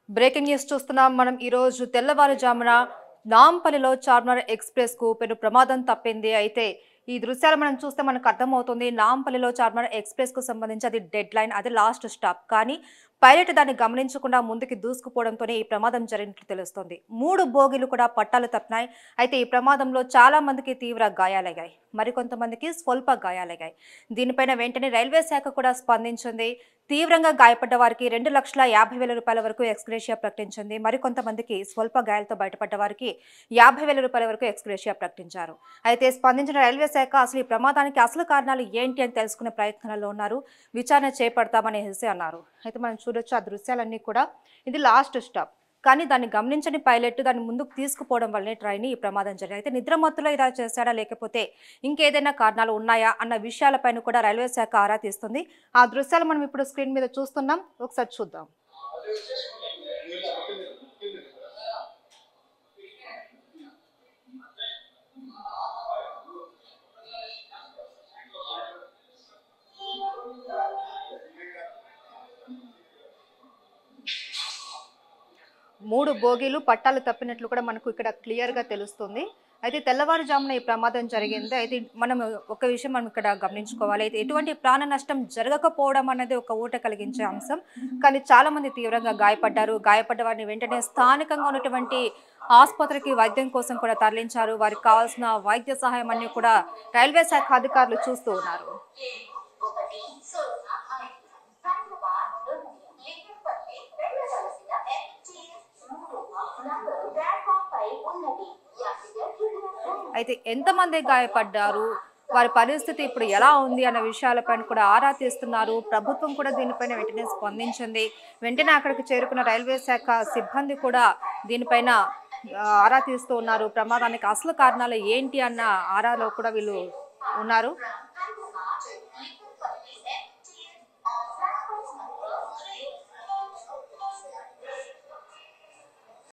breaking news చూస్తున్నాం మనం ఈరోజు తెల్లవారుజామున నాంపల్లిలో చార్మినార్ ఎక్స్ప్రెస్ కు పెను ప్రమాదం తప్పింది అయితే ఈ దృశ్యాలు మనం చూస్తే మనకు అర్థమవుతుంది నాంపల్లిలో చార్మినార్ ఎక్స్ప్రెస్ కు సంబంధించి అది డెడ్ లైన్ అది లాస్ట్ స్టాప్ కానీ పైలట్ దాన్ని గమనించకుండా ముందుకి దూసుకుపోవడంతోనే ఈ ప్రమాదం జరిగినట్లు తెలుస్తోంది మూడు బోగీలు కూడా పట్టాలు తప్పినాయి అయితే ఈ ప్రమాదంలో చాలా మందికి తీవ్ర గాయాలయ్యాయి మరికొంతమందికి స్వల్ప గాయాలయ్యాయి దీనిపైన వెంటనే రైల్వే శాఖ కూడా స్పందించింది తీవ్రంగా గాయపడ్డ వారికి రెండు లక్షల యాభై వేల రూపాయల వరకు ఎక్స్గ్రేషియా ప్రకటించింది మరికొంతమందికి స్వల్ప గాయాలతో బయటపడ్డ వారికి యాభై వేల రూపాయల వరకు ఎక్స్గ్రేషియా ప్రకటించారు అయితే స్పందించిన రైల్వే శాఖ అసలు ఈ ప్రమాదానికి అసలు కారణాలు ఏంటి అని తెలుసుకునే ప్రయత్నాల్లో ఉన్నారు విచారణ చేపడతామనేసి అన్నారు అయితే మనం చూడొచ్చు ఆ దృశ్యాలన్నీ కూడా ఇది లాస్ట్ స్టాప్ కానీ దాన్ని గమనించని పైలట్ దాన్ని ముందుకు తీసుకుపోవడం వల్లనే ట్రైన్ ఈ ప్రమాదం జరిగింది అయితే నిద్రమత్తులో ఇలా చేశాడా లేకపోతే ఇంకేదైనా కారణాలు ఉన్నాయా అన్న విషయాలపైన కూడా రైల్వే శాఖ ఆరా తీస్తుంది ఆ దృశ్యాలు మనం ఇప్పుడు స్క్రీన్ మీద చూస్తున్నాం ఒకసారి చూద్దాం మూడు బోగీలు పట్టాలు తప్పినట్లు కూడా మనకు ఇక్కడ క్లియర్ గా తెలుస్తుంది అయితే తెల్లవారుజామున ఈ ప్రమాదం జరిగింది అయితే మనం ఒక విషయం మనం ఇక్కడ గమనించుకోవాలి అయితే ఎటువంటి ప్రాణ నష్టం జరగకపోవడం అనేది ఒక ఊట కలిగించే అంశం కానీ చాలా మంది తీవ్రంగా గాయపడ్డారు గాయపడ్డ వారిని వెంటనే స్థానికంగా ఉన్నటువంటి ఆసుపత్రికి వైద్యం కోసం కూడా తరలించారు వారికి కావాల్సిన వైద్య సహాయం అన్ని కూడా రైల్వే శాఖ అధికారులు చూస్తూ ఉన్నారు ఒకటి సున్నా ఐదు హైదరాబాద్ నుండి లింగంపల్లి వెళ్ళవలసిన ఎంటీఎస్ మూడు నంబర్ ప్లాట్ఫామ్ పై ఉన్నది యాత్రికులు అయితే ఎంతమంది గాయపడ్డారు వారి పరిస్థితి ఇప్పుడు ఎలా ఉంది అన్న విషయాలపైన కూడా ఆరా తీస్తున్నారు ప్రభుత్వం కూడా దీనిపైన వెంటనే స్పందించింది వెంటనే అక్కడికి చేరుకున్న రైల్వే శాఖ సిబ్బంది కూడా దీనిపైన ఆ, ఆరా తీస్తూ ఉన్నారు ప్రమాదానికి అసలు కారణాలు ఏంటి అన్న ఆరాలో కూడా వీళ్ళు ఉన్నారు